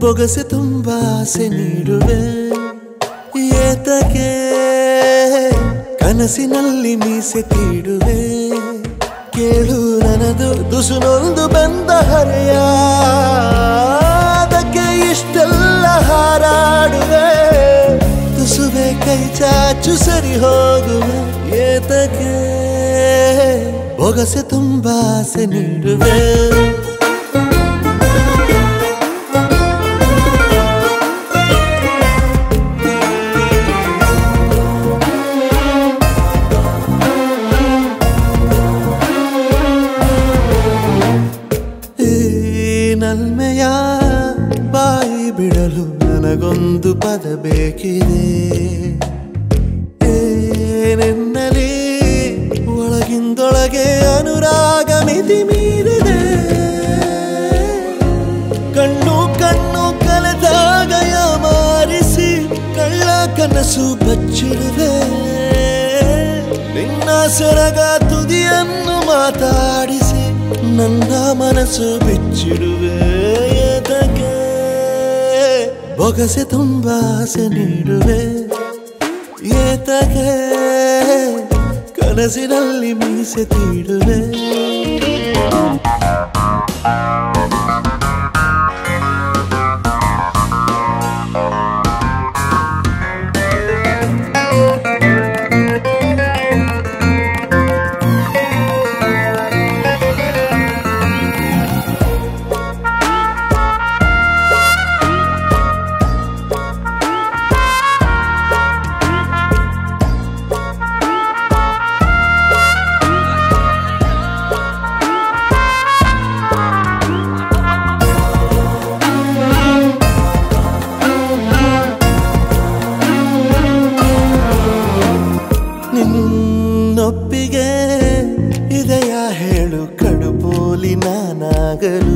ಬೊಗಸೆ ತುಂಬ ಆಸೆ ನೀಡುವೆ ಏತಕ್ಕೆ ಕನಸಿನಲ್ಲಿ ಮೀಸೆ ತೀಡುವೆ ಕೇಳು ನನದು ದುಸುನೊಂದು ಬಂದ ಹರೆಯ ಅದಕ್ಕೆ ಇಷ್ಟೆಲ್ಲ ಹಾರಾಡುವೆ ತುಸುವೆ ಕೈ ಚಾಚು ಸರಿ ಹೋಗುವೆ ಏತಕ್ಕೆ ಬೊಗಸೆ ತುಂಬ ಆಸೆ ನೀಡುವೆ ಈ ನಲ್ಮೆಯ ಬಾಯಿ ಬಿಡಲು ನನಗೊಂದು ಪದ ಬೇಕಿದೆ ಏನೆನ್ನಲಿ ಒಳಗಿಂದೊಳಗೆ ಅನುರಾಗ ಮಿತಿ ಮೀರಿದೆ ಕಣ್ಣು ಕಣ್ಣು ಕಲೆದಾಗ ಮಾರಿಸಿ ಕಳ್ಳ ಕನಸು ಬಚ್ಚಿಡುವೆ ನಿನ್ನ ಸೆರಗ ತುದಿಯನ್ನು ಮಾತಾಡಿಸಿ ನನ್ನ ಮನಸ್ಸು ಬಿಚ್ಚಿಡುವೆ ಎದಕ್ಕೆ ಬೊಗಸೆ ತುಂಬ ಆಸೆ ನೀಡುವೆ ಏತಕ್ಕೆ ಕನಸಿನಲ್ಲಿ ಮೀಸೆ ತೀಡುವೆ ನಿನ್ನೊಪ್ಪಿಗೆ ಇದೆಯ ಹೇಳು ಕಡುಪೋಲಿ ನಾನಾಗಲು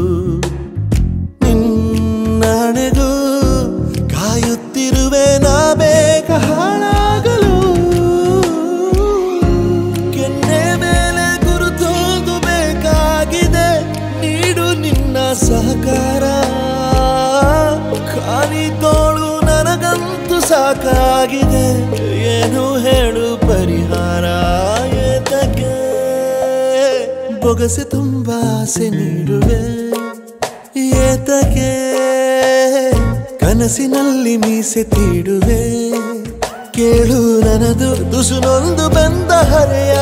ನಿನ್ನಣೆಗೂ ಕಾಯುತ್ತಿರುವೆ ನಾ ಬೇಗ ಹಾಳಾಗಲು ಕೆನ್ನೆ ಮೇಲೆ ಗುರುತೋದು ಬೇಕಾಗಿದೆ ನೀಡು ನಿನ್ನ ಸಹಕಾರ ಖಾಲಿ ತೋಳು ನನಗಂತೂ ಸಾಕಾಗಿದೆ ಏನು ಹೇಳು ಪರಿಹಾರ ಏತಕ್ಕೆ ಬೊಗಸೆ ತುಂಬ ಆಸೆ ನೀಡುವೆ ಏತಕ್ಕೆ ಕನಸಿನಲ್ಲಿ ಮೀಸೆ ತೀಡುವೆ ಕೇಳು ನನದು ದುಸುನೊಂದು ಬಂದ ಹರೆಯ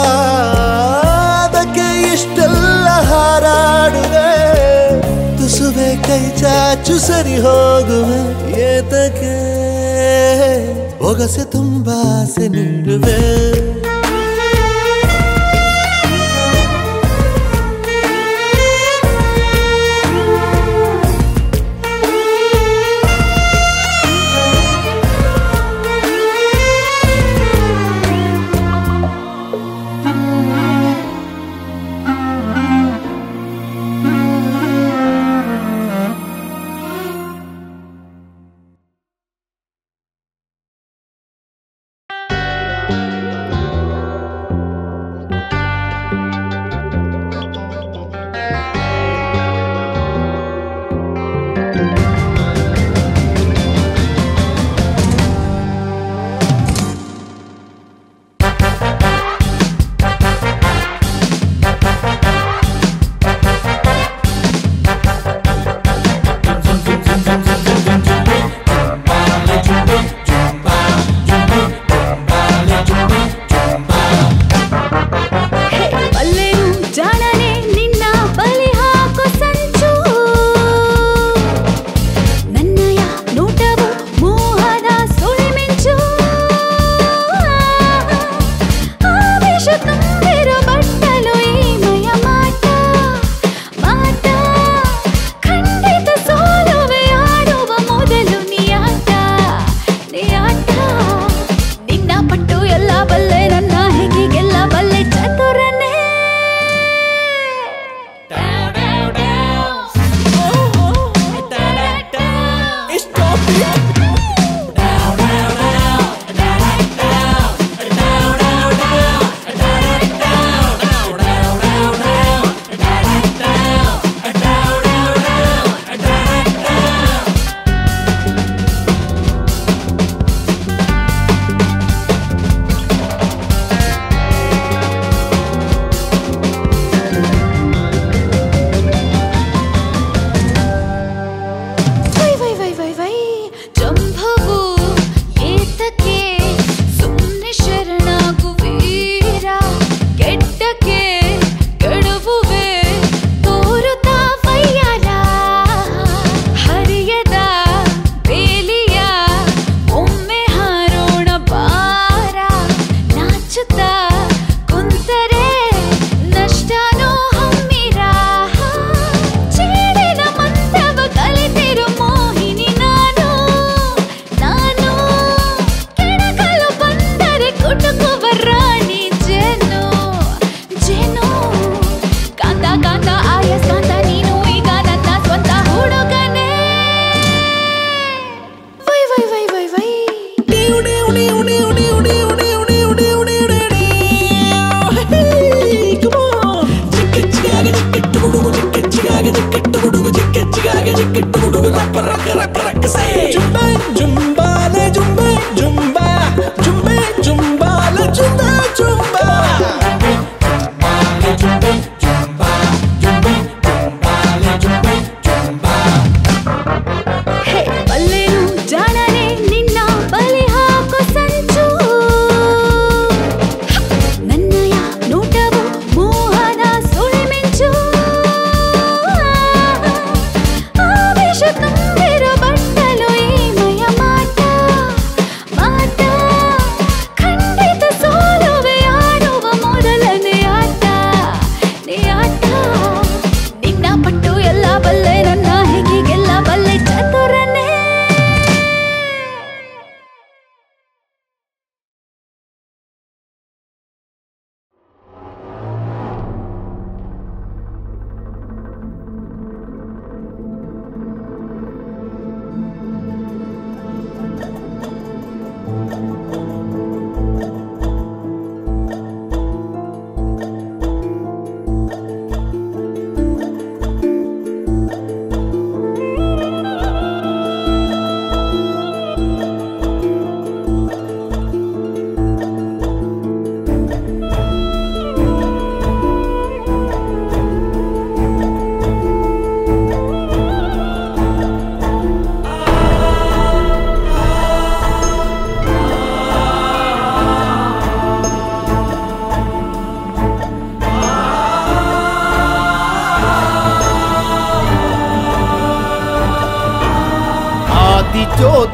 ಅದಕ್ಕೆ ಇಷ್ಟೆಲ್ಲ ಹಾರಾಡುವೆ ತುಸುವೆ ಕೈ ಚಾಚು ಸರಿ ಹೋಗುವೆ ಏತಕ್ಕೆ ಬೊಗಸೆ ತುಂಬ ಆಸೆ ನೀಡುವೆ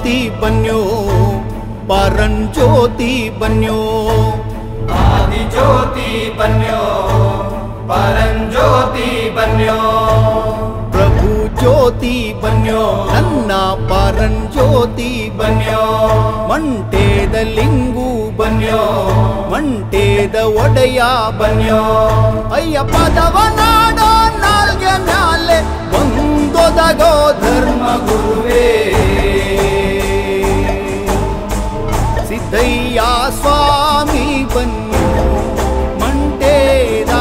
ಜ್ಯೋತಿ ಬನ್ಯೋ ಪರಂಜ್ಯೋತಿ ಬನ್ಯೋ ಆದಿಜ್ಯೋತಿ ಬನ್ಯೋ ಪರಂಜ್ಯೋತಿ ಬನ್ಯೋ ಪ್ರಭು ಜ್ಯೋತಿ ಬನ್ಯೋ ನನ್ನ ಪರಂಜ್ಯೋತಿ ಬನ್ಯೋ ಮಂಟೇದ ಲಿಂಗು ಬನ್ಯೋ ಮಂಟೇದ ಒಡೆಯ ಬನ್ಯೋ ಅಯ್ಯ ಪದವ ನಾಡೋ ನಾಲ್ಗೆ ಮ್ಯಾಲೆ ಒಂದೊದಗೋ ಧರ್ಮ ಗುರುವೇ ಸಿದ್ದಯ್ಯ ಸ್ವಾಮಿ ಬನ್ನಿ ಮಂಟೇದ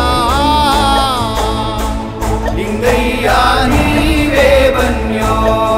ಲಿಂಗಯ್ಯ ನೀವೇ ಬನ್ಯೋ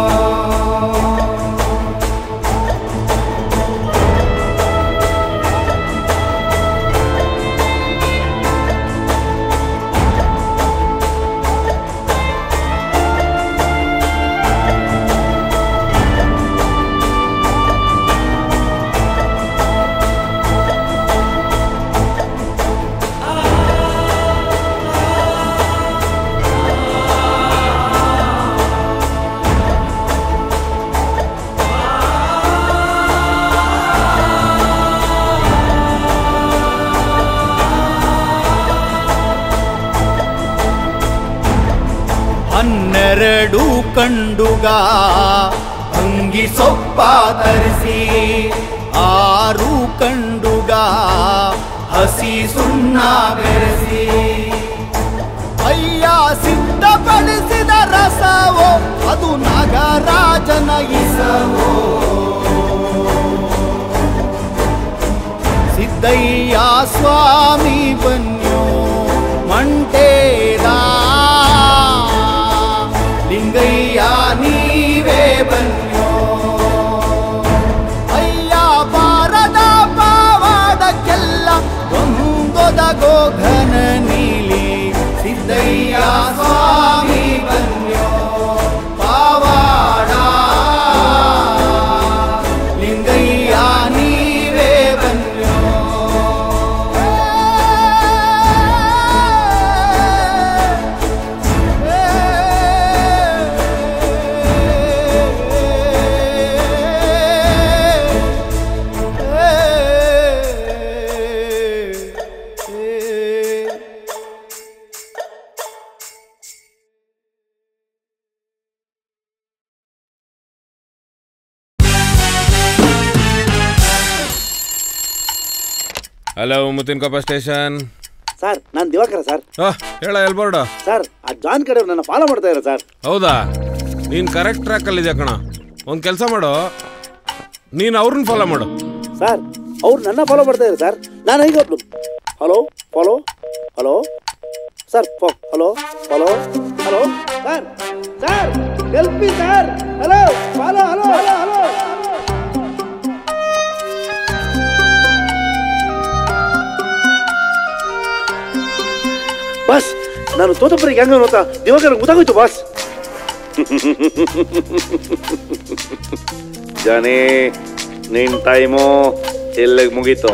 ಹನ್ನೆರಡು ಕಂಡುಗ ಅಂಗಿ ಸೊಪ್ಪ ತರಿಸಿ ಆರು ಕಂಡುಗ ಹಸಿ ಸುಣ್ಣ ಬೆರೆಸಿ ಅಯ್ಯ ಸಿದ್ಧಪಡಿಸಿದ ರಸವೋ ಅದು ನಾಗರಾಜನ ಇಸವೋ ಸಿದ್ದಯ್ಯ ಸ್ವಾಮಿ ಬನ್ಯೋ ಮಂಟೇದ ಲಿಂಗಯ್ಯ ನೀವೇ ಬನ್ಯೋ ಅಯ್ಯ ಬಾರದ ಪಾವಾಡಕ್ಕೆಲ್ಲ ಒಂದೊದಗೋ ಘನ ನೀಲಿ ಸಿದ್ದಯ್ಯ ಸ್ವಾಮಿ ಬನ್ಯೋ ಪಾವಾಡ ಲಿಂಗಯ್ಯ ನೀವೇ ಬನ್ಯೋ ಹಲೋ ಮುತ್ತಿನ ಕೊಪ್ಪ ಸ್ಟೇಷನ್ ಸರ್ ನಾನು ದಿವಾಕರ ಸರ್ ಹೇಳ ಎಲ್ಬೋರ್ಡ ಸರ್ ಆ ಜಾನ್ ಕಡೆ ನನ್ನ ಫಾಲೋ ಮಾಡ್ತಾ ಇದ್ದಾರೆ ಸರ್ ಹೌದಾ ನೀನು ಕರೆಕ್ಟ್ ಟ್ರ್ಯಾಕಲ್ಲಿ ಇದೆಯಾ ಕಣ ಒಂದು ಕೆಲಸ ಮಾಡು ನೀನು ಅವ್ರನ್ನ ಫಾಲೋ ಮಾಡು ಸರ್ ಅವ್ರು ನನ್ನ ಫಾಲೋ ಮಾಡ್ತಾ ಇದ್ದಾರೆ ಸರ್ ನಾನು ಹೇಗೆ hello follow hello sir hello hello hello sir sir help me sir hello follow hello hello hello boss ನಾನು ತೋತಪ್ಪರಿಗೆ ಹೆಂಗ ಅಂತ ದಿವಾಕರ ಗೊತ್ತಾಗೋಯ್ತು ಬಾಸ್ ಜಾನೇ ನಿನ್ ಟೈಮು ಎಲ್ಲಿಗೆ ಮುಗೀತು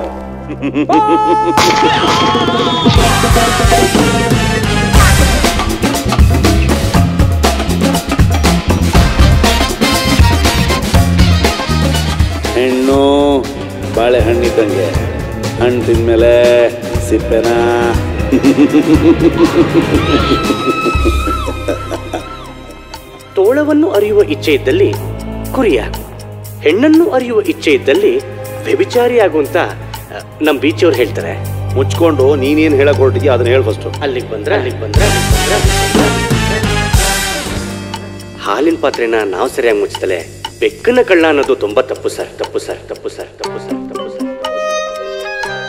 ಹೆಣ್ಣು ಬಾಳೆಹಣ್ಣಿದ್ದಂಗೆ ಹಣ್ಣು ತಿಂದ್ಮೇಲೆ ಸಿಪ್ಪೆನ ತೋಳವನ್ನು ಅರಿಯುವ ಇಚ್ಛೆ ಇದ್ದಲ್ಲಿ ಕುರಿಯಾಗು ಹೆಣ್ಣನ್ನು ಅರಿಯುವ ಇಚ್ಛೆ ಇದ್ದಲ್ಲಿ ವ್ಯಭಿಚಾರಿಯಾಗು ಅಂತ ಆ, ನಮ್ ಬೀಚಿಯವ್ರು ಹೇಳ್ತಾರೆ ಮುಚ್ಕೊಂಡು ನೀನೇನು ಹೇಳಕ್ ಹೊರಟಿದ್ಯಾ ಅದನ್ನ ಹೇಳ ಫಸ್ಟು ಅಲ್ಲಿಗೆ ಬಂದ್ರೆ ಅಲ್ಲಿಗೆ ಬಂದ್ರೆ ಅಲ್ಲಿಗ್ ಬಂದ್ರೆ, ಅಲ್ಲಿಗ್ ಬಂದ್ರೆ. ಹಾಲಿನ ಪಾತ್ರೆನ ನಾವು ಸರಿಯಾಗಿ ಮುಚ್ಚತಲೆ ಬೆಕ್ಕನ ಕಳ್ಳ ಅನ್ನೋದು ತುಂಬಾ ತಪ್ಪು ಸರ್ ತಪ್ಪು ಸರ್ ತಪ್ಪು ಸರ್ ತಪ್ಪು ಸರ್ ತಪ್ಪು ಸರ್ ತಪ್ಪು ಸರ್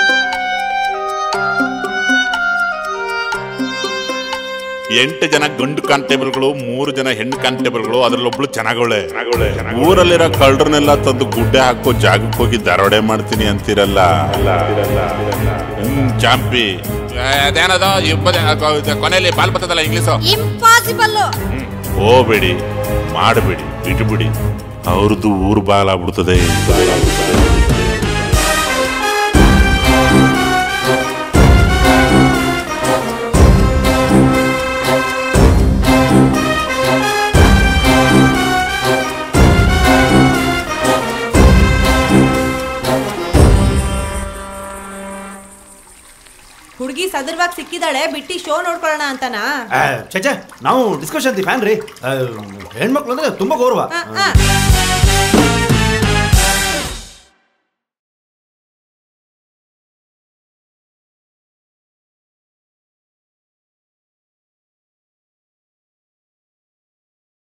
ಎಂಟು ಜನ ಗಂಡು ಕಾನ್ಸ್ಟೇಬಲ್ಗಳು ಮೂರು ಜನ ಹೆಣ್ಣು ಕಾನ್ಸ್ಟೇಬಲ್ಗಳು ಅದ್ರಲ್ಲೊಬ್ಳು ಚೆನ್ನಾಗವಳೆ ಊರಲ್ಲಿರೋ ಕಳ್ಳರನ್ನೆಲ್ಲ ತಂದು ಗುಡ್ಡೆ ಹಾಕೋ ಜಾಗಕ್ಕೆ ಹೋಗಿ ದರೋಡೆ ಮಾಡ್ತೀನಿ ಅಂತಿರಲ್ಲ ಹ್ಮ್ ಚಾಂಪಿ ಅದೇನದ ಕೊನೆಯಲ್ಲಿ ಬಾಲ್ ಬರ್ತದಲ್ಲ ಇಂಗ್ಲೀಷು ಇಂಪಾಸಿಬಲ್ ಹೋಗ್ಬೇಡಿ ಮಾಡಬೇಡಿ ಬಿಟ್ಬಿಡಿ ಅವ್ರದ್ದು ಊರು ಬಾಲಾಗ್ಬಿಡ್ತದೆ ಸದೃವಾಗಿ ಸಿಕ್ಕಿದಾಳೆ ಬಿಟ್ಟಿ ಶೋ ನೋಡ್ಕೊಳ್ಳೋಣ ಅಂತನಾ ಚಚೆ ನಾವು ಡಿಸ್ಕಷನ್ ಫ್ಯಾನ್ ರೀ ಆ, ಹೆಣ್ಮಕ್ಳು ಅಂದ್ರೆ ತುಂಬಾ ಗೌರವ ಆ, ಆ.